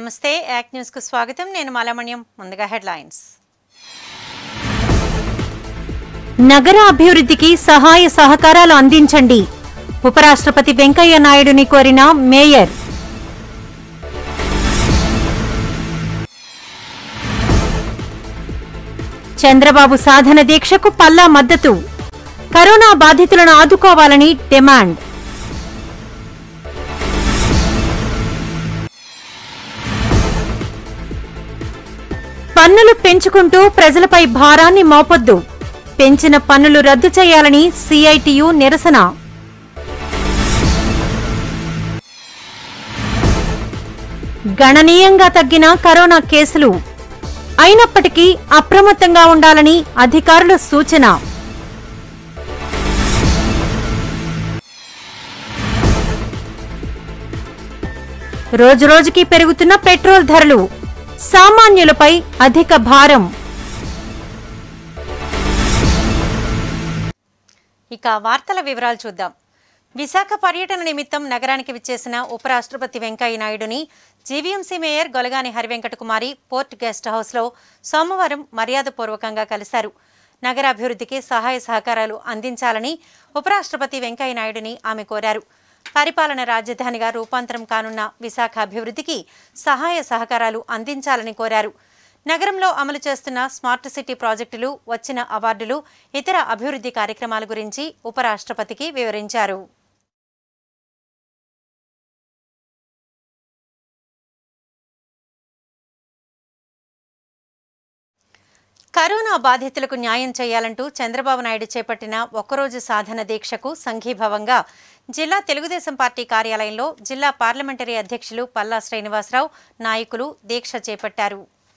నమస్తే యాక్ట్ న్యూస్కు స్వాగతం నేను మాలమణ్యం ముందుగా హెడ్లైన్స్ నగర అభివృద్ధికి సహాయ సహకారాలు అందించండి ఉపరాష్ట్రపతి వెంకయ్య నాయుడుని కోరిన మేయర్ చంద్రబాబు సాధన దీక్షకు పల్లా మద్దతు కరోనా బాధితులను ఆదుకోవాలని డిమాండ్ పన్నులు పెంచుకుంటూ ప్రజలపై భారాన్ని మోపొద్దు పెంచిన పన్నులు రద్దు చేయాలని సిఐటియు నిరసన గణనీయంగా తగ్గిన కరోనా కేసులు అయినప్పటికీ అప్రమత్తంగా ఉండాలని అధికారుల సూచన రోజురోజుకి పెరుగుతున్న పెట్రోల్ ధరలు సామాన్యులపై అధిక భారం ఇక వార్తల వివరాలు చూద్దాం విశాఖ పర్యటన నిమిత్తం నగరానికి విచ్చేసిన ఉపరాష్ట్రపతి వెంకయ్య నాయుడుని GVMC mayor Golagani Harivenkata Kumari port guest హౌస్లో సోమవారం మర్యాదపూర్వకంగా కలిశారు నగరాభివృద్ధికి సహాయ సహకారాలు అందించాలని ఉపరాష్ట్రపతి వెంకయ్య నాయుడుని ఆమె కోరారు పరిపాలన రాజధానిగా రూపాంతరం కానున్న విశాఖ అభివృద్ధికి సహాయ సహకారాలు అందించాలని కోరారు నగరంలో అమలు చేస్తున్న స్మార్ట్ సిటీ ప్రాజెక్టులు వచ్చిన అవార్డులు ఇతర అభివృద్ధి కార్యక్రమాల గురించి ఉపరాష్ట్రపతికి వివరించారు కరోనా బాధితులకు న్యాయం చేయాలంటూ చంద్రబాబు నాయుడు చేపట్టిన ఒక్కరోజు సాధన దీక్షకు సంఘీభావంగా జిల్లా తెలుగుదేశం పార్టీ కార్యాలయంలో జిల్లా పార్లమెంటరీ అధ్యక్షులు పల్లా శ్రీనివాసరావు నాయకులు దీక్ష చేపట్టారు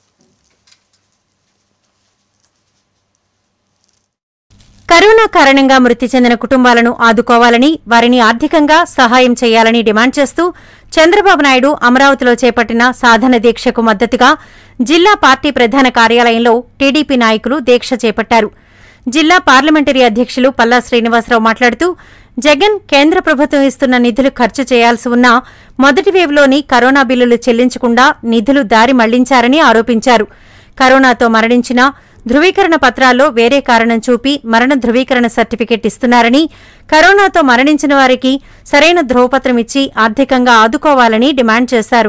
కరోనా కారణంగా మృతి చెందిన కుటుంబాలను ఆదుకోవాలని వారిని ఆర్థికంగా సహాయం చేయాలని డిమాండ్ చేస్తూ చంద్రబాబు నాయుడు అమరావతిలో చేపట్టిన సాధన దీక్షకు మద్దతుగా జిల్లా పార్టీ ప్రధాన కార్యాలయంలో టీడీపీ నాయకులు దీక్ష చేపట్టారు జిల్లా పార్లమెంటరీ అధ్యక్షులు పల్లా శ్రీనివాసరావు మాట్లాడుతూ జగన్ కేంద్ర ప్రభుత్వం ఇస్తున్న నిధులు ఖర్చు చేయాల్సి ఉన్నా మొదటి వేవ్లోని కరోనా బిల్లులు చెల్లించకుండా నిధులు దారి మళ్లించారని ఆరోపించారు కరోనాతో మరణించిన ధృవీకరణ పత్రాల్లో వేరే కారణం చూపి మరణ ధృవీకరణ సర్టిఫికెట్ ఇస్తున్నారని కరోనాతో మరణించిన వారికి సరైన ధ్రువపత్రం ఇచ్చి ఆర్థికంగా ఆదుకోవాలని డిమాండ్ చేశారు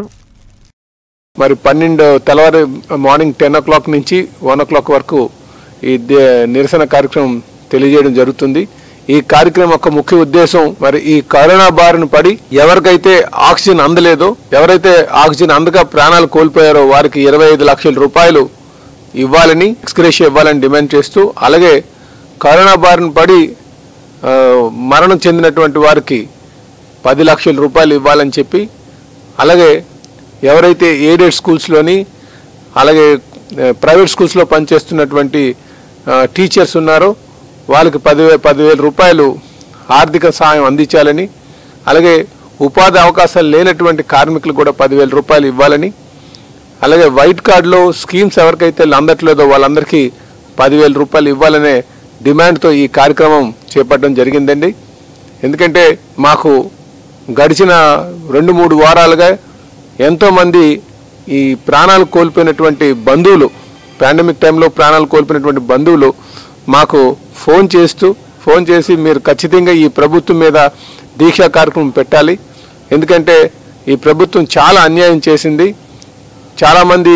మరి పన్నెండు తెల్లవారు మార్నింగ్ టెన్ ఓ క్లాక్ నుంచి వన్ ఓ క్లాక్ వరకు ఈ దే- నిరసన కార్యక్రమం తెలియజేయడం జరుగుతుంది ఈ కార్యక్రమం యొక్క ముఖ్య ఉద్దేశం మరి ఈ కరోనా బారిన పడి ఎవరికైతే ఆక్సిజన్ అందలేదో ఎవరైతే ఆక్సిజన్ అందక ప్రాణాలు కోల్పోయారో వారికి ఇరవై ఐదు లక్షల రూపాయలు ఇవ్వాలని ఎక్స్గ్రేషియా ఇవ్వాలని డిమాండ్ చేస్తూ అలాగే కరోనా బారిన పడి ఆ, మరణం చెందినటువంటి వారికి పది లక్షల రూపాయలు ఇవ్వాలని చెప్పి అలాగే ఎవరైతే ఎయిడెడ్ స్కూల్స్లోని అలాగే ఆ, ప్రైవేట్ స్కూల్స్లో పనిచేస్తున్నటువంటి ఆ, టీచర్స్ ఉన్నారో వాళ్ళకి పదివే పదివేల రూపాయలు ఆర్థిక సహాయం అందించాలని అలాగే ఉపాధి అవకాశాలు లేనటువంటి కార్మికులకు కూడా పదివేల రూపాయలు ఇవ్వాలని అలాగే వైట్ కార్డులో స్కీమ్స్ ఎవరికైతే అందట్లేదో వాళ్ళందరికీ పదివేల రూపాయలు ఇవ్వాలనే డిమాండ్తో ఈ కార్యక్రమం చేపట్టడం జరిగిందండి ఎందుకంటే మాకు గడిచిన రెండు మూడు వారాలుగా ఎంతోమంది ఈ ప్రాణాలు కోల్పోయినటువంటి బంధువులు పాండమిక్ టైంలో ప్రాణాలు కోల్పోయినటువంటి బంధువులు మాకు ఫోన్ చేస్తూ ఫోన్ చేసి మీరు ఖచ్చితంగా ఈ ప్రభుత్వం మీద దీక్షా కార్యక్రమం పెట్టాలి ఎందుకంటే ఈ ప్రభుత్వం చాలా అన్యాయం చేసింది చాలామంది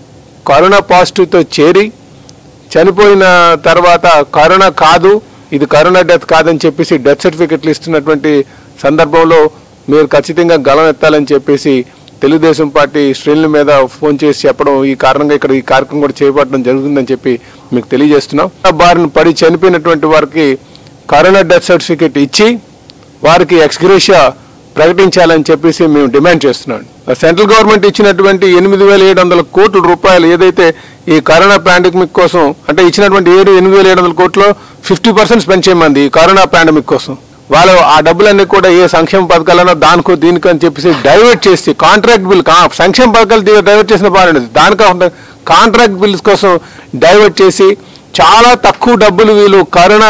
కరోనా పాజిటివ్తో చేరి చనిపోయిన తర్వాత కరోనా కాదు ఇది కరోనా డెత్ కాదని చెప్పేసి డెత్ సర్టిఫికెట్లు ఇస్తున్నటువంటి సందర్భంలో మీరు ఖచ్చితంగా గలం ఎత్తాలని చెప్పేసి తెలుగుదేశం పార్టీ శ్రేణుల మీద ఫోన్ చేసి చెప్పడం ఈ కారణంగా ఇక్కడ ఈ కార్యక్రమం కూడా చేపట్టడం జరుగుతుందని చెప్పి మీకు తెలియజేస్తున్నాం బారిన పడి చనిపోయినటువంటి వారికి కరోనా డెత్ సర్టిఫికెట్ ఇచ్చి వారికి ఎక్స్గ్రేషియా ప్రకటించాలని చెప్పేసి మేము డిమాండ్ చేస్తున్నాం సెంట్రల్ గవర్నమెంట్ ఇచ్చినటువంటి ఎనిమిది వేల ఏడు వందల కోట్ల రూపాయలు ఏదైతే ఈ కరోనా పాండమిక్ కోసం అంటే ఇచ్చినటువంటి ఏడు ఎనిమిది వేల ఏడు వందల కోట్లో ఫిఫ్టీ పర్సెంట్ స్పెండ్ చేయమంది ఈ కరోనా పాండమిక్ కోసం వాళ్ళు ఆ డబ్బులన్నీ కూడా ఏ సంక్షేమ పథకాలనో దానికో దీనికో అని చెప్పేసి డైవర్ట్ చేసి కాంట్రాక్ట్ బిల్ కా- సంక్షేమ పథకాలు ది- డైవర్ట్ చేసిన బాగుండేది దానికాకుండా కాంట్రాక్ట్ బిల్స్ కోసం డైవర్ట్ చేసి చాలా తక్కువ డబ్బులు వీళ్ళు కరోనా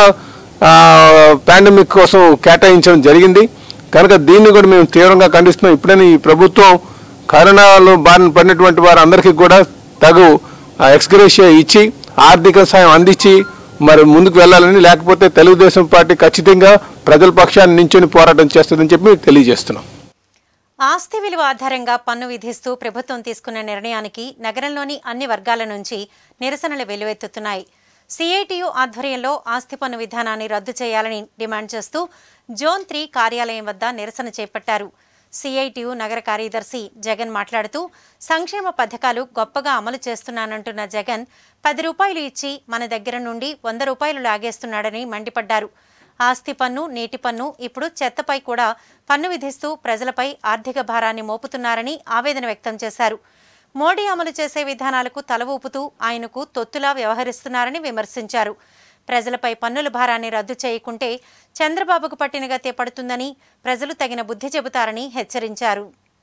పాండమిక్ కోసం కేటాయించడం జరిగింది కనుక దీన్ని కూడా మేము తీవ్రంగా ఖండిస్తున్నాం ఇప్పుడైనా ఈ ప్రభుత్వం కరోనాలో బారిన పడినటువంటి వారందరికీ కూడా తగు ఎక్స్గ్రేషియా ఇచ్చి ఆర్థిక సాయం అందించి మరి ముందుకు వెళ్ళాలని లేకపోతే తెలుగుదేశం పార్టీ ఖచ్చితంగా ప్రజల పక్షాన్ని నించుని పోరాటం చేస్తుందని చెప్పి మీకు తెలియజేస్తున్నాం ఆస్తి విలువ ఆధారంగా పన్ను విధిస్తూ ప్రభుత్వం తీసుకున్న నిర్ణయానికి నగరంలోని అన్ని వర్గాల నుంచి నిరసనలు వెల్లువెత్తుతున్నాయి సిఐటియు ఆధ్వర్యంలో ఆస్తి పన్ను విధానాన్ని రద్దు చేయాలని డిమాండ్ చేస్తూ జోన్ త్రీ కార్యాలయం వద్ద నిరసన చేపట్టారు సిఐటియు నగర కార్యదర్శి జగన్ మాట్లాడుతూ సంక్షేమ పథకాలు గొప్పగా అమలు చేస్తున్నానంటున్న జగన్ పది రూపాయలు ఇచ్చి మన దగ్గర నుండి వంద రూపాయలు లాగేస్తున్నాడని మండిపడ్డారు ఆస్తి పన్ను నీటి పన్ను ఇప్పుడు చెత్తపై కూడా పన్ను విధిస్తూ ప్రజలపై ఆర్థిక భారాన్ని మోపుతున్నారని ఆవేదన వ్యక్తం చేశారు మోడీ అమలు చేసే విధానాలకు తల ఊపుతూ ఆయనకు తొత్తులా వ్యవహరిస్తున్నారని విమర్శించారు ప్రజలపై పన్నుల భారాన్ని రద్దు చేయకుంటే చంద్రబాబుకు పట్టిన గతే పడుతుందని ప్రజలు తగిన బుద్ధి చెబుతారని హెచ్చరించారు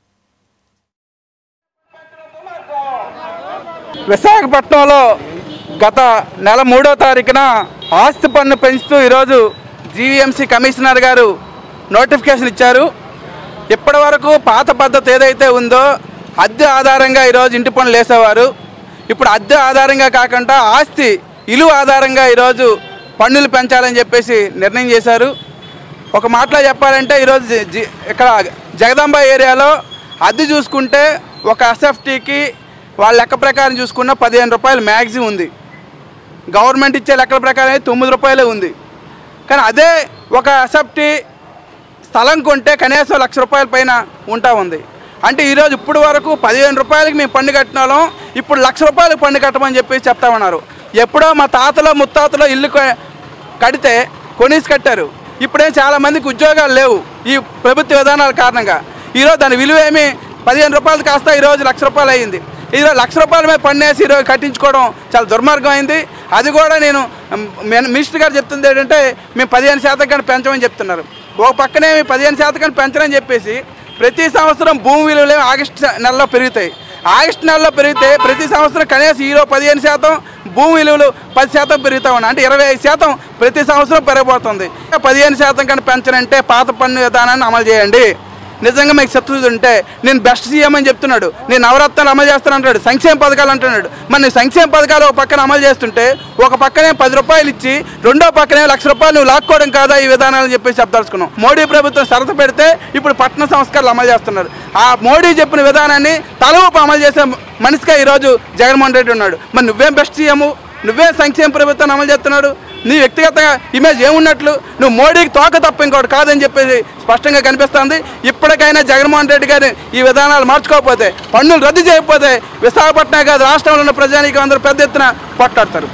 విశాఖపట్నంలో గత నెల మూడో తారీఖున ఆస్తి పన్ను పెంచుతూ ఈరోజు జీవీఎంసీ కమిషనర్ గారు నోటిఫికేషన్ ఇచ్చారు ఇప్పటి వరకు పాత పద్ధతి ఏదైతే ఉందో అద్దె ఆధారంగా ఈరోజు ఇంటి పనులు వేసేవారు ఇప్పుడు అద్దె ఆధారంగా కాకుండా ఆస్తి ఇలువ ఆధారంగా ఈరోజు పన్నులు పెంచాలని చెప్పేసి నిర్ణయం చేశారు ఒక మాటలో చెప్పాలంటే ఈరోజు జి- జి- ఇక్కడ జగదాంబ ఏరియాలో అద్దె చూసుకుంటే ఒక ఎస్ఎఫ్టీకి వాళ్ళ లెక్క ప్రకారం చూసుకున్న పదిహేను రూపాయలు మ్యాక్సిమం ఉంది గవర్నమెంట్ ఇచ్చే లెక్కల ప్రకారం అయితే తొమ్మిది రూపాయలే ఉంది కానీ అదే ఒక ఎస్ఎఫ్టీ స్థలం కొంటే కనీసం లక్ష రూపాయల పైన ఉంటా ఉంది అంటే ఈరోజు ఇప్పుడు వరకు పదిహేను రూపాయలకి మేము పన్ను కట్టిన వాళ్ళం ఇప్పుడు లక్ష రూపాయలకు పన్ను కట్టమని చెప్పి చెప్తా ఉన్నారు ఎప్పుడో మా తాతలో ముత్తాతలో ఇల్లు క- కడితే కొనేసి కట్టారు ఇప్పుడే చాలా మందికి ఉద్యోగాలు లేవు ఈ ప్రభుత్వ విధానాల కారణంగా ఈరోజు దాని విలువ ఏమి పదిహేను రూపాయలు కాస్త ఈరోజు లక్ష రూపాయలు అయ్యింది ఈరోజు లక్ష రూపాయల మీద పన్నేసి ఈరోజు కట్టించుకోవడం చాలా దుర్మార్గం అయింది అది కూడా నేను మ్, మిన్- మినిస్టర్ గారు చెప్తుంది ఏంటంటే మేము పదిహేను శాతం కానీ పెంచమని చెప్తున్నారు ఒక పక్కనే పదిహేను శాతం కానీ పెంచరని చెప్పేసి ప్రతి సంవత్సరం భూమి విలువలు ఆగస్టు నెలలో పెరుగుతాయి ఆగస్టు నెలలో పెరిగితే ప్రతి సంవత్సరం కనీసం ఈరో పదిహేను శాతం భూమి విలువలు పది శాతం పెరుగుతా ఉన్నాయి అంటే ఇరవై ఐదు శాతం ప్రతి సంవత్సరం పెరగబోతుంది పదిహేను శాతం కానీ పెంచనంటే పాత పన్ను విధానాన్ని అమలు చేయండి నిజంగా మీకు శత్రువులు ఉంటే నేను బెస్ట్ సీఎం అని చెప్తున్నాడు నేను నవరత్నాలు అమలు చేస్తాను అంటాడు సంక్షేమ పథకాలు అంటున్నాడు మరి నేను సంక్షేమ పథకాలు ఒక పక్కన అమలు చేస్తుంటే ఒక పక్కనే పది రూపాయలు ఇచ్చి రెండో పక్కనే లక్ష రూపాయలు నువ్వు లాక్కోవడం కాదా ఈ విధానాలు చెప్పేసి చెప్పదలుచుకున్నాం మోడీ ప్రభుత్వం సరత పెడితే ఇప్పుడు పట్టణ సంస్కరణలు అమలు చేస్తున్నారు ఆ మోడీ చెప్పిన విధానాన్ని తలవూపు అమలు చేసే మనిషిగా ఈరోజు జగన్మోహన్ రెడ్డి ఉన్నాడు మరి నువ్వేం బెస్ట్ సీఎం నువ్వే సంక్షేమ ప్రభుత్వాన్ని అమలు చేస్తున్నాడు నీ వ్యక్తిగత ఇమేజ్ ఏమున్నట్లు నువ్వు మోడీకి తోక తప్ప ఇంకోటి కాదని చెప్పేసి స్పష్టంగా కనిపిస్తుంది ఇప్పటికైనా జగన్మోహన్ రెడ్డి గారి ఈ విధానాలు మార్చుకోకపోతే పన్నులు రద్దు చేయకపోతే విశాఖపట్నం కాదు రాష్ట్రంలో ఉన్న ప్రజానికి అందరూ పెద్ద ఎత్తున పోట్లాడతారు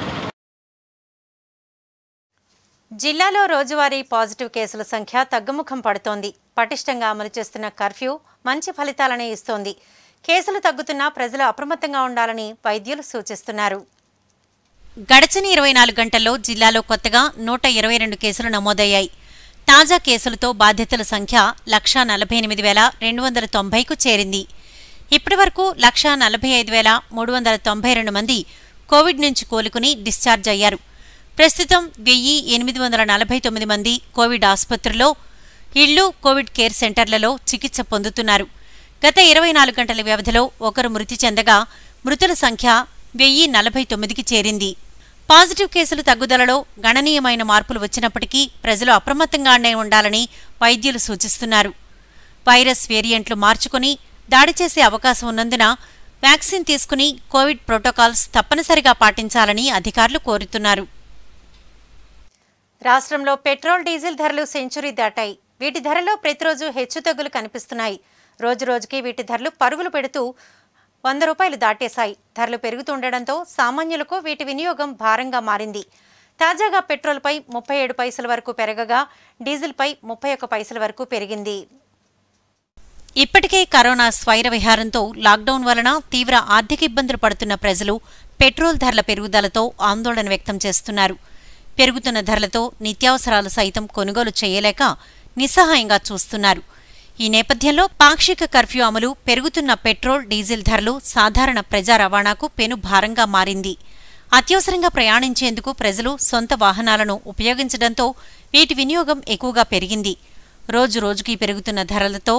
జిల్లాలో రోజువారీ పాజిటివ్ కేసుల సంఖ్య తగ్గుముఖం పడుతోంది పటిష్టంగా అమలు చేస్తున్న కర్ఫ్యూ మంచి ఫలితాలనే ఇస్తోంది కేసులు తగ్గుతున్నా ప్రజలు అప్రమత్తంగా ఉండాలని వైద్యులు సూచిస్తున్నారు గడచిన ఇరవై నాలుగు గంటల్లో జిల్లాలో కొత్తగా నూట ఇరవై రెండు కేసులు నమోదయ్యాయి తాజా కేసులతో బాధితుల సంఖ్య లక్షా నలభై ఎనిమిది వేల రెండు వందల తొంభైకు చేరింది ఇప్పటివరకు లక్షా నలభై ఐదు వేల మూడు వందల తొంభై రెండు మంది కోవిడ్ నుంచి కోలుకుని డిశ్చార్జ్ అయ్యారు ప్రస్తుతం వెయ్యి ఎనిమిది వందల నలభై తొమ్మిది మంది కోవిడ్ ఆసుపత్రుల్లో ఇళ్లు కోవిడ్ కేర్ సెంటర్లలో చికిత్స పొందుతున్నారు గత ఇరవై నాలుగు గంటల వ్యవధిలో ఒకరు మృతి చెందగా మృతుల సంఖ్య వెయ్యి నలభై తొమ్మిదికి చేరింది పాజిటివ్ కేసులు తగ్గుదలలో గణనీయమైన మార్పులు వచ్చినప్పటికీ ప్రజలు అప్రమత్తంగానే ఉండాలని వైద్యులు సూచిస్తున్నారు వైరస్ వేరియంట్లు మార్చుకుని దాడి చేసే అవకాశం ఉన్నందున వ్యాక్సిన్ తీసుకుని కోవిడ్ ప్రోటోకాల్స్ తప్పనిసరిగా పాటించాలని అధికారులు కోరుతున్నారు రాష్ట్రంలో పెట్రోల్ డీజిల్ ధరలు సెంచురీ దాటాయి వీటి ధరలో ప్రతిరోజు హెచ్చుతగ్గులు కనిపిస్తున్నాయి రోజురోజుకి వీటి ధరలు పరుగులు పెడుతూ వంద రూపాయలు దాటేశాయి ధరలు పెరుగుతుండటంతో సామాన్యులకు వీటి వినియోగం భారంగా మారింది తాజాగా పెట్రోల్పై ముప్పై ఏడు పైసల వరకు పెరగగా డీజిల్పై ముప్పై ఒక్క పైసల వరకు పెరిగింది ఇప్పటికే కరోనా స్వైర విహారంతో లాక్డౌన్ వలన తీవ్ర ఆర్థిక ఇబ్బందులు పడుతున్న ప్రజలు పెట్రోల్ ధరల పెరుగుదలతో ఆందోళన వ్యక్తం చేస్తున్నారు పెరుగుతున్న ధరలతో నిత్యావసరాలు సైతం కొనుగోలు చేయలేక నిస్సహాయంగా చూస్తున్నారు ఈ నేపథ్యంలో పాక్షిక కర్ఫ్యూ అమలు పెరుగుతున్న పెట్రోల్ డీజిల్ ధరలు సాధారణ ప్రజా రవాణాకు పెను భారంగా మారింది అత్యవసరంగా ప్రయాణించేందుకు ప్రజలు సొంత వాహనాలను ఉపయోగించడంతో వీటి వినియోగం ఎక్కువగా పెరిగింది రోజు రోజుకి పెరుగుతున్న ధరలతో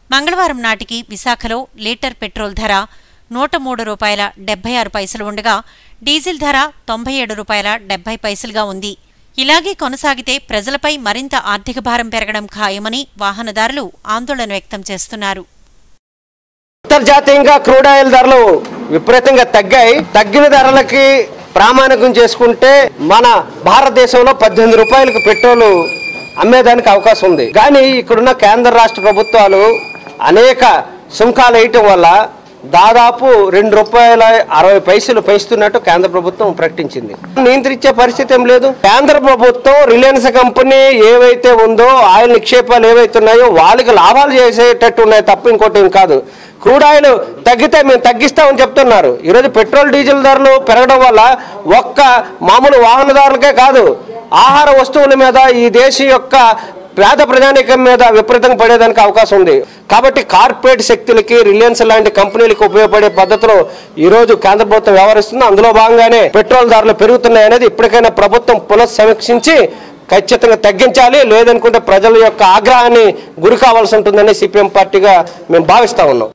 మంగళవారం నాటికి విశాఖలో లీటర్ పెట్రోల్ ధర నూట మూడు రూపాయల డెబ్బై ఆరు పైసలు ఉండగా డీజిల్ ధర తొంభై ఏడు రూపాయల డెబ్బై పైసలుగా ఉంది ఇలాగే కొనసాగితే ప్రజలపై మరింత ఆర్థిక భారం పెరగడం ఖాయమని వాహనదారులు ఆందోళన వ్యక్తం చేస్తున్నారు అంతర్జాతీయంగా క్రూడ్ ఆయిల్ ధరలు విపరీతంగా తగ్గాయి తగ్గిన ధరలకి ప్రామాణికం చేసుకుంటే మన భారతదేశంలో పద్దెనిమిది రూపాయలకు పెట్రోల్ అమ్మేదానికి అవకాశం ఉంది కానీ ఇక్కడున్న కేంద్ర రాష్ట్ర ప్రభుత్వాలు అనేక సుంకాలు వేయటం వల్ల దాదాపు రెండు రూపాయల అరవై పైసలు పెంచుతున్నట్టు కేంద్ర ప్రభుత్వం ప్రకటించింది నియంత్రించే పరిస్థితి ఏం లేదు కేంద్ర ప్రభుత్వం రిలయన్స్ కంపెనీ ఏవైతే ఉందో ఆయిల్ నిక్షేపాలు ఏవైతే ఉన్నాయో వాళ్ళకి లాభాలు చేసేటట్టు ఉన్నాయి తప్ప ఇంకోటి ఏం కాదు క్రూడ్ ఆయిల్ తగ్గితే మేము తగ్గిస్తామని చెప్తున్నారు ఈరోజు పెట్రోల్ డీజిల్ ధరలు పెరగడం వల్ల ఒక్క మామూలు వాహనదారులకే కాదు ఆహార వస్తువుల మీద ఈ దేశం యొక్క పేద ప్రజానీకం మీద విపరీతంగా పడేదానికి అవకాశం ఉంది కాబట్టి కార్పొరేట్ శక్తులకి రిలయన్స్ లాంటి కంపెనీలకు ఉపయోగపడే పద్ధతిలో ఈ రోజు కేంద్ర ప్రభుత్వం వ్యవహరిస్తుంది అందులో భాగంగానే పెట్రోల్ ధరలు పెరుగుతున్నాయి అనేది ఇప్పటికైనా ప్రభుత్వం పునఃసమీక్షించి ఖచ్చితంగా తగ్గించాలి లేదనుకుంటే ప్రజల యొక్క ఆగ్రహాన్ని గురి కావాల్సి ఉంటుందని సిపిఎం పార్టీగా మేము భావిస్తా ఉన్నాం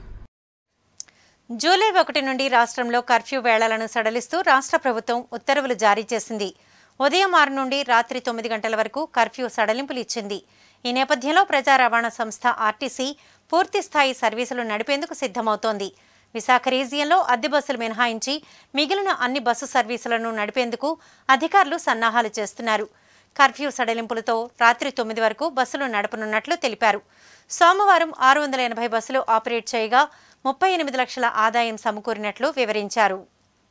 జూలై ఒకటి నుండి రాష్ట్రంలో కర్ఫ్యూ వేళలను సడలిస్తూ రాష్ట్ర ప్రభుత్వం ఉత్తర్వులు జారీ చేసింది ఉదయం ఆరు నుండి రాత్రి తొమ్మిది గంటల వరకు కర్ఫ్యూ సడలింపులు ఇచ్చింది ఈ నేపథ్యంలో ప్రజా రవాణా సంస్థ ఆర్టీసీ పూర్తి స్థాయి సర్వీసులు నడిపేందుకు సిద్ధమవుతోంది విశాఖ రీజియన్లో అద్దె బస్సులు మినహాయించి మిగిలిన అన్ని బస్సు సర్వీసులను నడిపేందుకు అధికారులు సన్నాహాలు చేస్తున్నారు కర్ఫ్యూ సడలింపులతో రాత్రి తొమ్మిది వరకు బస్సులు నడపనున్నట్లు తెలిపారు సోమవారం ఆరు వందల ఎనభై బస్సులు ఆపరేట్ చేయగా ముప్పై ఎనిమిది లక్షల ఆదాయం సమకూరినట్లు వివరించారు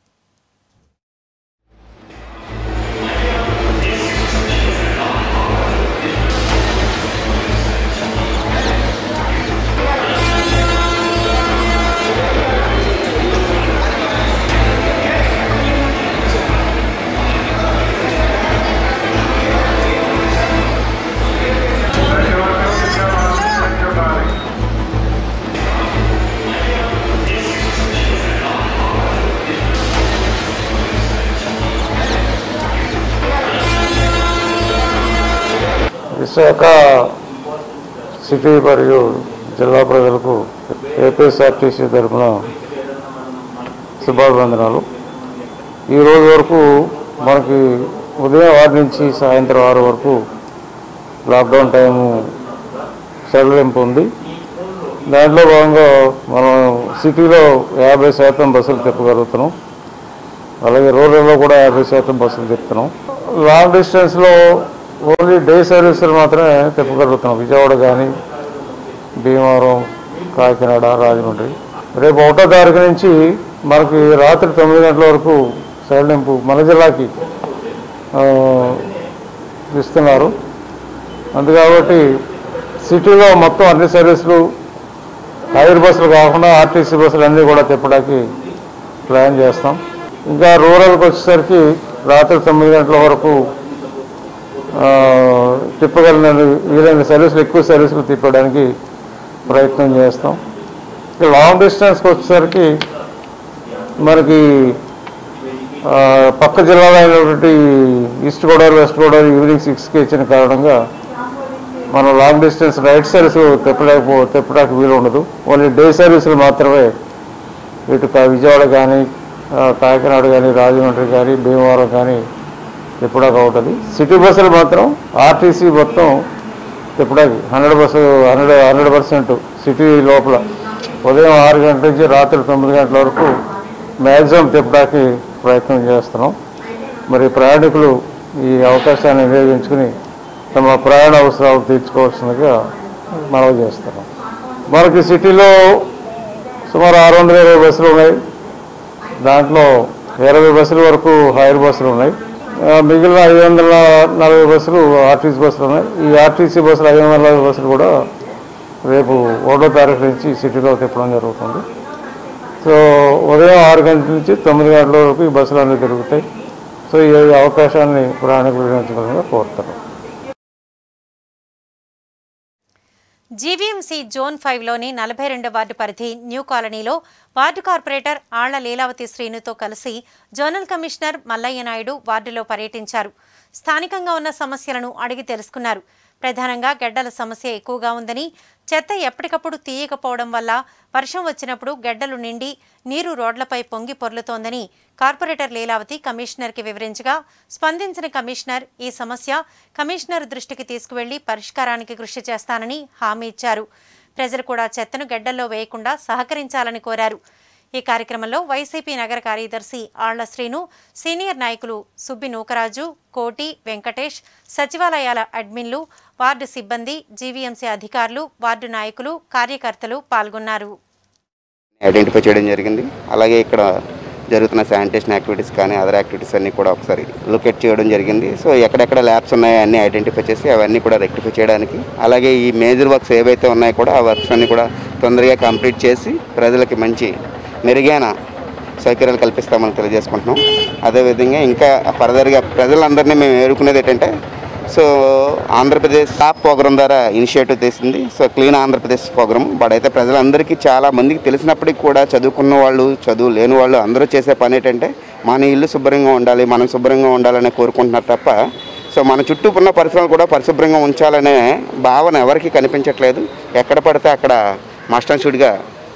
విశాఖ సిటీ మరియు జిల్లా ప్రజలకు ఏపీఎస్ఆర్టీసీ తరఫున శుభాభివందనాలు ఈ రోజు వరకు మనకి ఉదయం ఆరు నుంచి సాయంత్రం ఆరు వరకు లాక్డౌన్ టైము సడలింపు ఉంది దాంట్లో భాగంగా మనం సిటీలో యాభై శాతం బస్సులు తిప్పగలుగుతున్నాం అలాగే రూరల్లో కూడా యాభై శాతం బస్సులు తిప్పుతున్నాం లాంగ్ డిస్టెన్స్లో ఓన్లీ డే సర్వీసులు మాత్రమే తిప్పగలుగుతున్నాం విజయవాడ కానీ భీమవరం కాకినాడ రాజమండ్రి రేపు ఒకటో తారీఖు నుంచి మనకి రాత్రి తొమ్మిది గంటల వరకు సడలింపు మన జిల్లాకి ఆ, ఇస్తున్నారు అందు కాబట్టి సిటీలో మొత్తం అన్ని సర్వీసులు హైర్ బస్సులు కాకుండా ఆర్టీసీ బస్సులు అన్నీ కూడా తిప్పడానికి ప్లాన్ చేస్తాం ఇంకా రూరల్కి వచ్చేసరికి రాత్రి తొమ్మిది గంటల వరకు ఆ, తిప్పగలిగిన వీలైన సర్వీసులు ఎక్కువ సర్వీసులు తిప్పడానికి ప్రయత్నం చేస్తాం ఇక లాంగ్ డిస్టెన్స్కి వచ్చేసరికి మనకి ఆ, పక్క జిల్లాలో అయినటువంటి east Godavari west Godavari evening సిక్స్కి ఇచ్చిన కారణంగా మనం లాంగ్ డిస్టెన్స్ రైట్ సర్వీస్ తిప్పలేకపో తిప్పడానికి వీలు ఉండదు ఓన్లీ డే సర్వీసులు మాత్రమే ఇటు కా- విజయవాడ కానీ ఆ, కాకినాడ కానీ రాజమండ్రి కానీ భీమవరం కానీ తిప్పడానికి అవుతుంది సిటీ బస్సులు మాత్రం ఆర్టీసీ మొత్తం తిప్పడానికి hundred bus hundred hundred percent city లోపల ఉదయం ఆరు గంటల నుంచి రాత్రి తొమ్మిది గంటల వరకు మ్యాక్సిమం తిప్పడానికి ప్రయత్నం చేస్తున్నాం మరి ప్రయాణికులు ఈ అవకాశాన్ని వినియోగించుకుని తమ ప్రయాణ అవసరాలు తీర్చుకోవాల్సిందిగా మనవి చేస్తున్నాం మనకి సిటీలో సుమారు ఆరు వందల ఇరవై బస్సులు ఉన్నాయి దాంట్లో ఇరవై బస్సుల వరకు హైర్ బస్సులు ఉన్నాయి ఆ, మిగిలిన ఐదు వందల నలభై బస్సులు ఆర్టీసీ బస్సులు ఉన్నాయి ఈ ఆర్టీసీ బస్సులు ఐదు వందల నలభై బస్సులు కూడా రేపు ఒకటో తారీఖు నుంచి సిటీలో తిప్పడం జరుగుతుంది సో ఉదయం ఆరు గంటల నుంచి తొమ్మిది గంటల వరకు ఈ బస్సులు అన్నీ తిరుగుతాయి సో ఈ అవకాశాన్ని ప్రయాణికులు వినియోగించుకోవాలని కోరుతున్నాం జీవీఎంసీ జోన్ ఫైవ్లోని నలభై రెండు వార్డు పరిధి న్యూ కాలనీలో వార్డు కార్పొరేటర్ ఆళ్ల లీలావతి శ్రీనుతో కలిసి జోనల్ కమిషనర్ మల్లయ్య నాయుడు వార్డులో పర్యటించారు స్థానికంగా ఉన్న సమస్యలను అడిగి తెలుసుకున్నారు ప్రధానంగా గెడ్డల సమస్య ఎక్కువగా ఉందని చెత్త ఎప్పటికప్పుడు తీయకపోవడం వల్ల వర్షం వచ్చినప్పుడు గెడ్డలు నిండి నీరు రోడ్లపై పొంగి పొర్లుతోందని కార్పొరేటర్ లీలావతి కమిషనర్కి వివరించగా స్పందించిన కమిషనర్ ఈ సమస్య కమిషనర్ దృష్టికి తీసుకువెళ్లి పరిష్కారానికి కృషి చేస్తానని హామీ ఇచ్చారు ప్రజలు కూడా చెత్తను గెడ్డల్లో వేయకుండా సహకరించాలని కోరారు ఈ కార్యక్రమంలో వైసీపీ నగర కార్యదర్శి ఆళ్ల శ్రీను సీనియర్ నాయకులు సుబ్బి నూకరాజు కోటి వెంకటేష్ సచివాలయాల అడ్మిన్లు వార్డు సిబ్బంది జీవీఎంసీ అధికారులు వార్డు నాయకులు కార్యకర్తలు పాల్గొన్నారు ఐడెంటిఫై చేయడం జరిగింది అలాగే ఇక్కడ జరుగుతున్న శానిటేషన్ యాక్టివిటీస్ కానీ అదర్ యాక్టివిటీస్ అన్నీ కూడా ఒకసారి లొకేట్ చేయడం జరిగింది సో ఎక్కడెక్కడ ల్యాబ్స్ ఉన్నాయో అన్నీ ఐడెంటిఫై చేసి అవన్నీ కూడా రెక్టిఫై చేయడానికి అలాగే ఈ మేజర్ వర్క్స్ ఏవైతే ఉన్నాయో కూడా ఆ వర్క్స్ అన్నీ కూడా తొందరగా కంప్లీట్ చేసి ప్రజలకి మంచి మెరుగైన సౌకర్యాలు కల్పిస్తామని తెలియజేసుకుంటున్నాం అదేవిధంగా ఇంకా ఫర్దర్గా ప్రజలందరినీ మేము ఎదుర్కొనేది ఏంటంటే సో ఆంధ్రప్రదేశ్ టాప్ ప్రోగ్రామ్ ద్వారా ఇనిషియేటివ్ తీసింది so clean Andhra Pradesh programme but అయితే ప్రజలందరికీ చాలా మందికి తెలిసినప్పటికీ కూడా చదువుకున్న వాళ్ళు చదువు లేని వాళ్ళు అందరూ చేసే పని ఏంటంటే మన ఇల్లు శుభ్రంగా ఉండాలి మనం శుభ్రంగా ఉండాలని కోరుకుంటున్నారు తప్ప సో మన చుట్టూ ఉన్న పరిసరాలు కూడా పరిశుభ్రంగా ఉంచాలనే భావన ఎవరికీ కనిపించట్లేదు ఎక్కడ పడితే అక్కడ మాస్టర్షుడిగా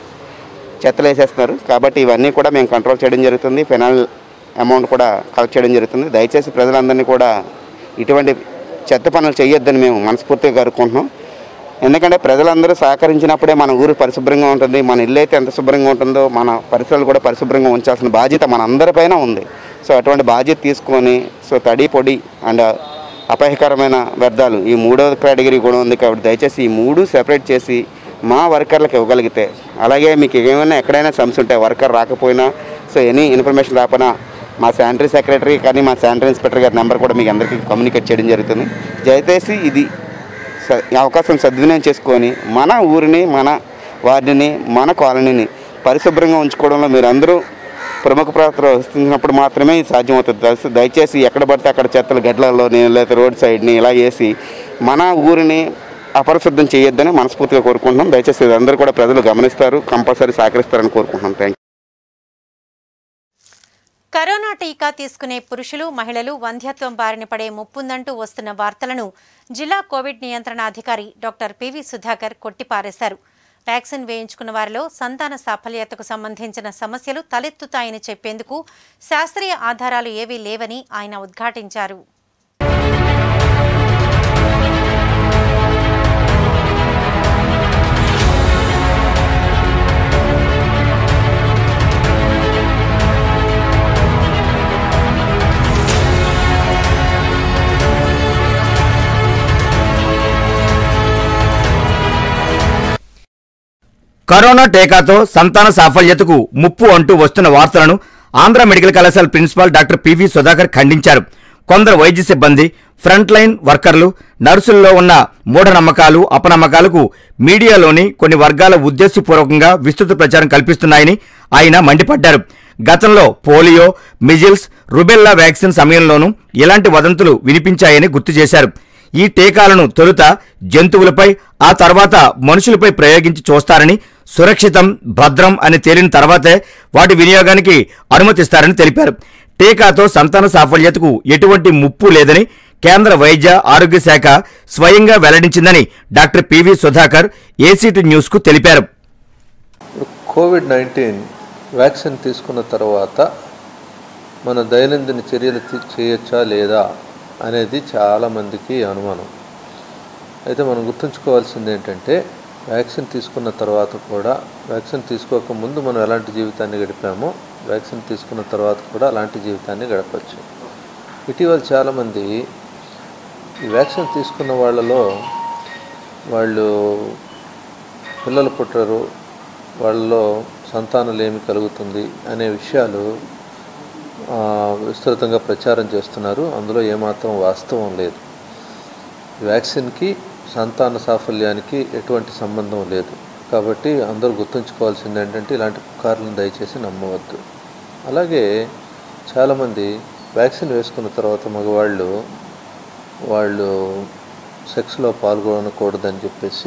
చెత్తలు వేసేస్తున్నారు కాబట్టి ఇవన్నీ కూడా మేము కంట్రోల్ చేయడం జరుగుతుంది ఫైనల్ అమౌంట్ కూడా కలెక్ట్ చేయడం జరుగుతుంది దయచేసి ప్రజలందరినీ కూడా ఇటువంటి చెత్త పనులు చేయొద్దని మేము మనస్ఫూర్తిగా కోరుకుంటున్నాం ఎందుకంటే ప్రజలందరూ సహకరించినప్పుడే మన ఊరు పరిశుభ్రంగా ఉంటుంది మన ఇల్లు అయితే ఎంత శుభ్రంగా ఉంటుందో మన పరిసరాలు కూడా పరిశుభ్రంగా ఉంచాల్సిన బాధ్యత మన అందరిపైన ఉంది సో అటువంటి బాధ్యత తీసుకొని సో తడి పొడి అండ్ అపాయకరమైన వ్యర్థాలు ఈ మూడో కేటగిరీ కూడా ఉంది కాబట్టి దయచేసి ఈ మూడు సెపరేట్ చేసి మా వర్కర్లకు ఇవ్వగలిగితే అలాగే మీకు ఏమైనా ఎక్కడైనా సమస్య ఉంటే వర్కర్ రాకపోయినా సో ఎనీ ఇన్ఫర్మేషన్ రాకపోయినా మా శానిటరీ సెక్రటరీ కానీ మా శానిటరీ ఇన్స్పెక్టర్ గారి నెంబర్ కూడా మీకు అందరికీ కమ్యూనికేట్ చేయడం జరుగుతుంది దయచేసి ఇది స- ఈ అవకాశం సద్వినియోగం చేసుకొని మన ఊరిని మన వార్డుని మన కాలనీని పరిశుభ్రంగా ఉంచుకోవడంలో మీరందరూ ప్రముఖ పాత్ర వహిస్తున్నప్పుడు మాత్రమే ఇది సాధ్యమవుతుంది దయచేసి- దయచేసి ఎక్కడ పడితే అక్కడ చెత్తలు గడ్డలలోని లేదా రోడ్ సైడ్ని ఇలా వేసి మన ఊరిని అపరిశుద్ధం చేయొద్దని మనస్ఫూర్తిగా కోరుకుంటున్నాం దయచేసి ఇది అందరూ కూడా ప్రజలు గమనిస్తారు కంపల్సరీ సహకరిస్తారని కోరుకుంటున్నాం థ్యాంక్ కరోనా టీకా తీసుకునే పురుషులు మహిళలు వంధ్యత్వం బారిన పడే ముప్పుందంటూ వస్తున్న వార్తలను జిల్లా కోవిడ్ నియంత్రణ అధికారి డాక్టర్ పివి సుధాకర్ కొట్టిపారేశారు వ్యాక్సిన్ వేయించుకున్న వారిలో సంతాన సాఫల్యతకు సంబంధించిన సమస్యలు తలెత్తుతాయని చెప్పేందుకు శాస్త్రీయ ఆధారాలు ఏవీ లేవని ఆయన ఉద్ఘాటించారు కరోనా టీకాతో సంతాన సాఫల్యతకు ముప్పు అంటూ వస్తున్న వార్తలను ఆంధ్ర మెడికల్ కళాశాల ప్రిన్సిపాల్ డాక్టర్ పివి సుధాకర్ ఖండించారు కొందరు వైద్య సిబ్బంది ఫ్రంట్ లైన్ వర్కర్లు నర్సుల్లో ఉన్న మూఢనమ్మకాలు అపనమ్మకాలకు మీడియాలోని కొన్ని వర్గాల ఉద్దేశపూర్వకంగా విస్తృత ప్రచారం కల్పిస్తున్నాయని ఆయన మండిపడ్డారు గతంలో పోలియో మిజిల్స్ రుబెల్లా వ్యాక్సిన్ సమయంలోనూ ఇలాంటి వదంతులు వినిపించాయని గుర్తు చేశారు ఈ టీకాలను తొలుత జంతువులపై ఆ తర్వాత మనుషులపై ప్రయోగించి చూస్తారని సురక్షితం భద్రం అని తేలిన తర్వాతే వాటి వినియోగానికి అనుమతిస్తారని తెలిపారు టీకాతో సంతాన సాఫల్యతకు ఎటువంటి ముప్పు లేదని కేంద్ర వైద్య ఆరోగ్య శాఖ స్వయంగా వెల్లడించిందని డాక్టర్ పివి సుధాకర్ ఏసీటీ న్యూస్కు తెలిపారు కోవిడ్ నైన్టీన్ వ్యాక్సిన్ తీసుకున్న తర్వాత మన దైనందిన చర్యలు తీ- చేయొచ్చా లేదా అనేది చాలామందికి అనుమానం అయితే మనం గుర్తుంచుకోవాల్సింది ఏంటంటే వ్యాక్సిన్ తీసుకున్న తర్వాత కూడా వ్యాక్సిన్ తీసుకోక ముందు మనం ఎలాంటి జీవితాన్ని గడిపామో వ్యాక్సిన్ తీసుకున్న తర్వాత కూడా అలాంటి జీవితాన్ని గడపచ్చు ఇటీవల చాలామంది ఈ వ్యాక్సిన్ తీసుకున్న వాళ్ళలో వాళ్ళు పిల్లలు పుట్టరు వాళ్ళలో సంతానలేమి కలుగుతుంది అనే విషయాలు ఆ, విస్తృతంగా ప్రచారం చేస్తున్నారు అందులో ఏమాత్రం వాస్తవం లేదు ఈ వ్యాక్సిన్కి సంతాన సాఫల్యానికి ఎటువంటి సంబంధం లేదు కాబట్టి అందరూ గుర్తుంచుకోవాల్సింది ఏంటంటే ఇలాంటి పుకార్లను దయచేసి నమ్మవద్దు అలాగే చాలామంది వ్యాక్సిన్ వేసుకున్న తర్వాత మగవాళ్ళు వాళ్ళు సెక్స్లో పాల్గొనకూడదని చెప్పేసి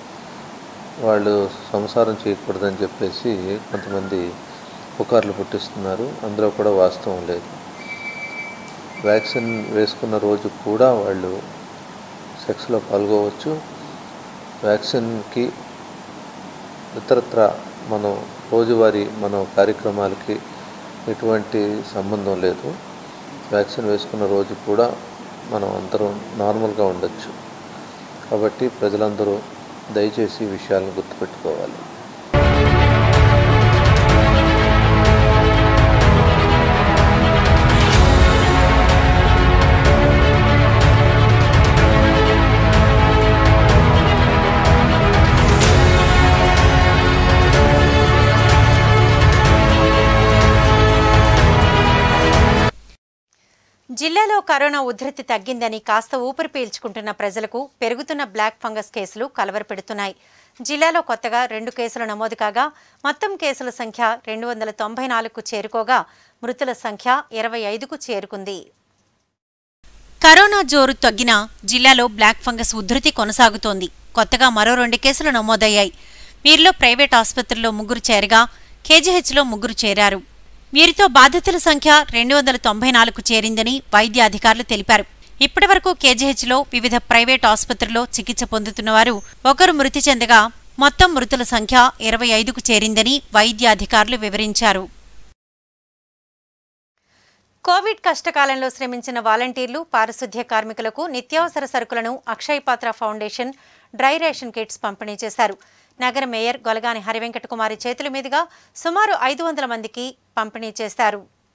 వాళ్ళు సంసారం చేయకూడదని చెప్పేసి కొంతమంది పుకార్లు పుట్టిస్తున్నారు అందులో కూడా వాస్తవం లేదు వ్యాక్సిన్ వేసుకున్న రోజు కూడా వాళ్ళు సెక్స్లో పాల్గొవచ్చు వ్యాక్సిన్కి ఇతరత్ర మనం రోజువారీ మన కార్యక్రమాలకి ఎటువంటి సంబంధం లేదు వ్యాక్సిన్ వేసుకున్న రోజు కూడా మనం అందరం నార్మల్గా ఉండొచ్చు కాబట్టి ప్రజలందరూ దయచేసి ఈ విషయాలను గుర్తుపెట్టుకోవాలి జిల్లాలో కరోనా ఉధృతి తగ్గిందని కాస్త ఊపిరి పీల్చుకుంటున్న ప్రజలకు పెరుగుతున్న బ్లాక్ ఫంగస్ కేసులు కలవరపెడుతున్నాయి జిల్లాలో కొత్తగా రెండు కేసులు నమోదు కాగా మొత్తం కేసుల సంఖ్య రెండు వందల తొంభై నాలుగుకు చేరుకోగా మృతుల సంఖ్య ఇరవై ఐదుకు చేరుకుంది కరోనా జోరు తగ్గినా జిల్లాలో బ్లాక్ ఫంగస్ ఉధృతి కొనసాగుతోంది కొత్తగా మరో రెండు కేసులు నమోదయ్యాయి వీరిలో ప్రైవేట్ ఆసుపత్రుల్లో ముగ్గురు చేరగా కేజీహెచ్లో ముగ్గురు చేరారు వీరితో బాధితుల సంఖ్య రెండు వందల తొంభై నాలుగు చేరిందని వైద్య అధికారులు తెలిపారు ఇప్పటివరకు కేజీహెచ్లో వివిధ ప్రైవేట్ ఆసుపత్రుల్లో చికిత్స పొందుతున్నవారు ఒకరు మృతి చెందగా మొత్తం మృతుల సంఖ్య ఇరవై ఐదుకు చేరిందని వైద్య అధికారులు వివరించారు కోవిడ్ కష్టకాలంలో శ్రమించిన వాలంటీర్లు పారిశుద్ధ్య కార్మికులకు నిత్యావసర సరుకులను అక్షయ్ పాత్ర ఫౌండేషన్ డ్రై రేషన్ కిట్స్ పంపిణీ చేశారు నగర మేయర్ గొలగాని హరివెంకట కుమారి చేతుల మీదుగా సుమారు ఐదు వందల మందికి పంపిణీ చేశారు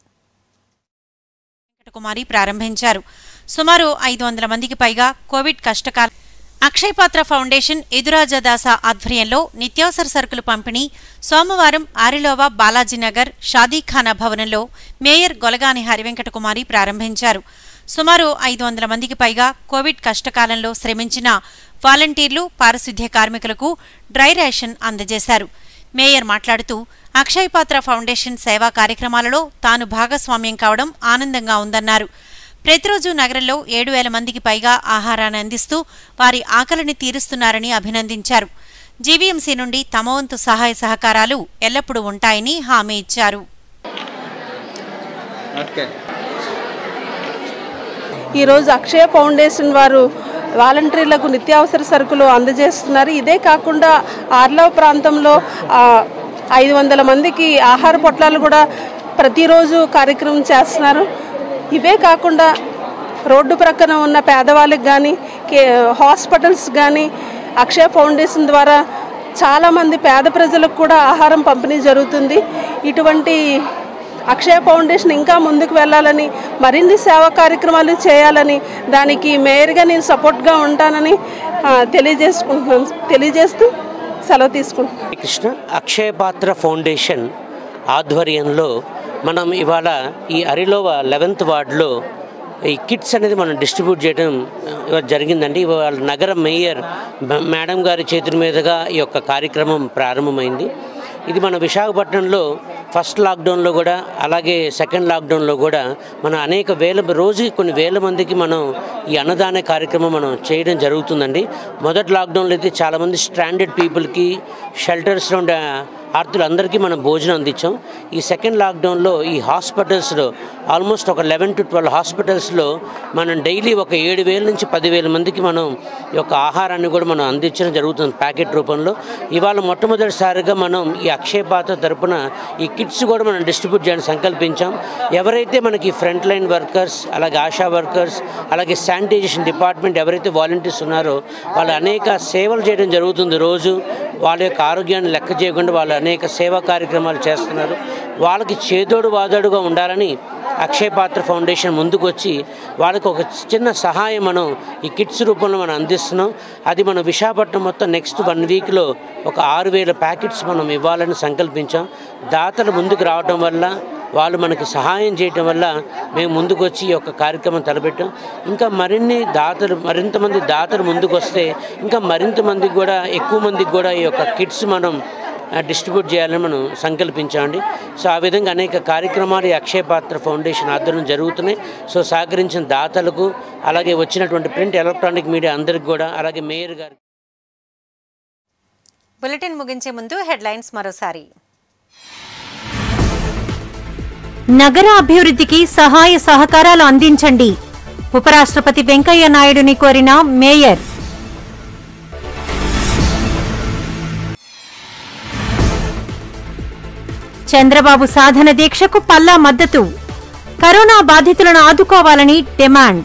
కుమారి ప్రారంభించారు సుమారు ఐదు వందల మందికి పైగా కోవిడ్ కష్టకాల అక్షయ్ పాత్ర ఫౌండేషన్ ఎదురాజదాస ఆధ్వర్యంలో నిత్యావసర సరుకులు పంపిణీ సోమవారం ఆరిలోవా బాలాజీనగర్ షాదీఖానా భవనంలో మేయర్ గొలగాని హరివెంకట కుమారి ప్రారంభించారు సుమారు ఐదు వందల మందికి పైగా కోవిడ్ కష్టకాలంలో శ్రమించిన వాలంటీర్లు పారిశుద్ధ్య కార్మికులకు డ్రై రేషన్ అందజేశారు మేయర్ మాట్లాడుతూ అక్షయ్ పాత్ర ఫౌండేషన్ సేవా కార్యక్రమాలలో తాను భాగస్వామ్యం కావడం ఆనందంగా ఉందన్నారు ప్రతిరోజు నగరంలో ఏడు వేల మందికి పైగా ఆహారాన్ని అందిస్తూ వారి ఆకలిని తీరుస్తున్నారని అభినందించారు జీవీఎంసీ నుండి తమ వంతు సహాయ సహకారాలు ఎల్లప్పుడూ ఉంటాయని హామీ ఇచ్చారు ఈరోజు అక్షయ ఫౌండేషన్ వారు వాలంటీర్లకు నిత్యావసర సరుకులు అందజేస్తున్నారు ఇదే కాకుండా ఆర్లవ ప్రాంతంలో ఆ, ఐదు వందల మందికి ఆహార పొట్లాలు కూడా ప్రతిరోజు కార్యక్రమం చేస్తున్నారు ఇవే కాకుండా రోడ్డు ప్రక్కన ఉన్న పేదవాళ్ళకి కానీ కే హాస్పిటల్స్ కానీ అక్షయ ఫౌండేషన్ ద్వారా చాలామంది పేద ప్రజలకు కూడా ఆహారం పంపిణీ జరుగుతుంది ఇటువంటి అక్షయ ఫౌండేషన్ ఇంకా ముందుకు వెళ్ళాలని మరిన్ని సేవా కార్యక్రమాలు చేయాలని దానికి మేయర్గా నేను సపోర్ట్గా ఉంటానని ఆ, తెలియజేసుకుంటున్నాను తెలియజేస్తూ సెలవు తీసుకుంటున్నాను కృష్ణ అక్షయ పాత్ర ఫౌండేషన్ ఆధ్వర్యంలో మనం ఇవాళ ఈ అరిలోవ లెవెన్త్ వార్డులో ఈ కిట్స్ అనేది మనం డిస్ట్రిబ్యూట్ చేయడం ఆ, జరిగిందండి ఇవాళ నగర మేయర్ మ- మేడం గారి చేతుల మీదుగా ఈ యొక్క కార్యక్రమం ప్రారంభమైంది ఇది మన విశాఖపట్నంలో ఫస్ట్ లాక్డౌన్లో కూడా అలాగే సెకండ్ లాక్డౌన్లో కూడా మనం అనేక వేల రోజు కొన్ని వేల మందికి మనం ఈ అన్నదాన కార్యక్రమం మనం చేయడం జరుగుతుందండి మొదటి లాక్డౌన్లో అయితే చాలామంది స్ట్రాండెడ్ పీపుల్కి షెల్టర్స్లో ఉండే ఆర్తులందరికీ మనం భోజనం అందించాం ఈ సెకండ్ లాక్డౌన్లో ఈ హాస్పిటల్స్లో ఆల్మోస్ట్ ఒక లెవెన్ టు ట్వెల్వ్ హాస్పిటల్స్లో మనం డైలీ ఒక ఏడు వేల నుంచి పదివేల మందికి మనం ఈ యొక్క ఆహారాన్ని కూడా మనం అందించడం జరుగుతుంది ప్యాకెట్ రూపంలో ఇవాళ మొట్టమొదటిసారిగా మనం ఈ అక్షయ పాత్ర తరపున ఈ కిట్స్ కూడా మనం డిస్ట్రిబ్యూట్ చేయడానికి సంకల్పించాం ఎవరైతే మనకి ఫ్రంట్ లైన్ వర్కర్స్ అలాగే ఆశా వర్కర్స్ అలాగే శానిటైజేషన్ డిపార్ట్మెంట్ ఎవరైతే వాలంటీర్స్ ఉన్నారో వాళ్ళు అనేక సేవలు చేయడం జరుగుతుంది రోజు వాళ్ళ యొక్క ఆరోగ్యాన్ని లెక్క చేయకుండా వాళ్ళు అనేక సేవా కార్యక్రమాలు చేస్తున్నారు వాళ్ళకి చేదోడు వాదోడుగా ఉండాలని అక్షయ పాత్ర ఫౌండేషన్ ముందుకు వచ్చి వాళ్ళకి ఒక చిన్న సహాయం మనం ఈ కిట్స్ రూపంలో మనం అందిస్తున్నాం అది మనం విశాఖపట్నం మొత్తం నెక్స్ట్ వన్ వీక్లో ఒక ఆరు వేల ప్యాకెట్స్ మనం ఇవ్వాలని సంకల్పించాం దాతలు ముందుకు రావడం వల్ల వాళ్ళు మనకి సహాయం చేయటం వల్ల మేము ముందుకు వచ్చి ఈ యొక్క కార్యక్రమం తలపెట్టాం ఇంకా మరిన్ని దాతలు మరింత మంది దాతలు ముందుకు వస్తే ఇంకా మరింత మందికి కూడా ఎక్కువ మందికి కూడా ఈ యొక్క కిట్స్ మనం ఆ, డిస్ట్రిబ్యూట్ చేయాలని మనం సంకల్పించామండి సో ఆ విధంగా అనేక కార్యక్రమాలు ఈ అక్షయ పాత్ర ఫౌండేషన్ ఆధ్వర్యం జరుగుతున్నాయి సో సహకరించిన దాతలకు అలాగే వచ్చినటువంటి ప్రింట్ ఎలక్ట్రానిక్ మీడియా అందరికి కూడా అలాగే మేయర్ గారికి బులెటిన్ ముగించే ముందు హెడ్లైన్స్ మరోసారి నగర అభివృద్ధికి సహాయ సహకారాలు అందించండి ఉపరాష్ట్రపతి వెంకయ్య నాయుడుని కోరిన మేయర్ చంద్రబాబు సాధన దీక్షకు పల్లా మద్దతు కరోనా బాధితులను ఆదుకోవాలని డిమాండ్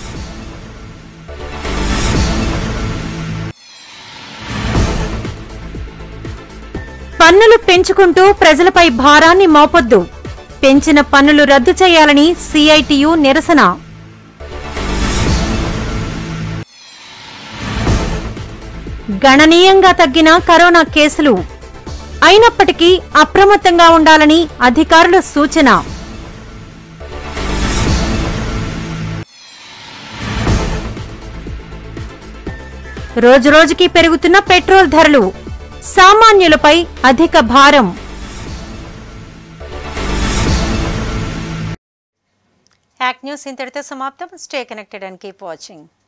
పన్నులు పెంచుకుంటూ ప్రజలపై భారాన్ని మోపొద్దు పెంచిన పన్నులు రద్దు చేయాలని సిఐటియు నిరసన గణనీయంగా తగ్గిన కరోనా కేసులు అయినప్పటికీ అప్రమత్తంగా ఉండాలని అధికారుల సూచన రోజురోజుకి పెరుగుతున్న పెట్రోల్ ధరలు సామాన్యులపై అధిక భారం యాక్ న్యూస్ ఇంతటితో సమాప్తం stay connected and keep watching